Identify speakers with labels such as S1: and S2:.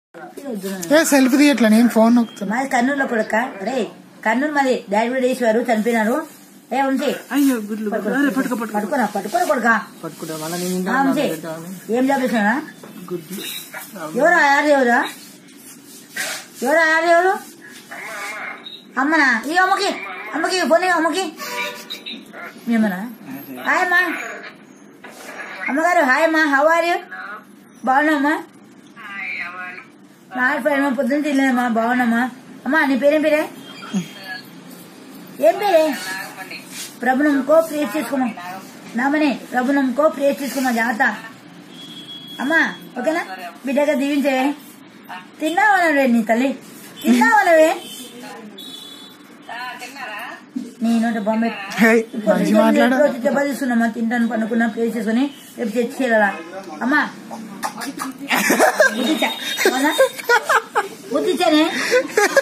S1: ఏ selfie తీయట్లే నేను phone నొక్కుతున్నా
S2: మాది కర్నూలులో కొడుక రే కర్నూలు మాది డాడీ కూడా వేసేవారు చనిపోయినారు ఏ ఉంచి
S1: అయ్యో గుడ్లు అరే పట్టుకో పట్టుకో
S2: పట్టుకున్నా పట్టుకుని కొడుక
S1: పట్టుకుంటా మళ్ళీ నేను
S2: ఆ,
S1: ఇంకా
S2: ఉంచి ఏం జాబ్ చేసినా
S1: గుడ్లు
S2: ఎవరా యారు ఎవరా ఎవరా యారు ఎవరు అమ్మనా ఈ అమ్మకి అమ్మకి పోనీ అమ్మకి మీ అమ్మనా హాయ్ అమ్మా అమ్మగారు హాయ్ అమ్మా హౌ ఆర్ యూ బాగున్నామ్మా నా ఫ్రెండ్ మా పొద్దున్న తినలేదమ్మా బాగున్నామ్మా అమ్మా నీ పేరేం పేరే ఏం పేరే ప్రభునంకో ప్రేస్ చేసుకోమా నామనే ప్రభునంకో ప్రేస్ చేసుకోమా జాగ్రత్త అమ్మా ఓకేనా బిడ్డగా దీవించే తిన్నావనవే నీ తల్లి తిన్నావనవే నేను బొమ్మ
S1: ఏయ్, మంచి మాట్లాడు
S2: దెబ్బ తీసుకున్నామా తింటాను పండుకున్నా ప్లే చేసుకుని రేపు తెచ్చేయాలా అమ్మా బుద్ధిచ్చా అవునా? బుద్ధిచ్చానే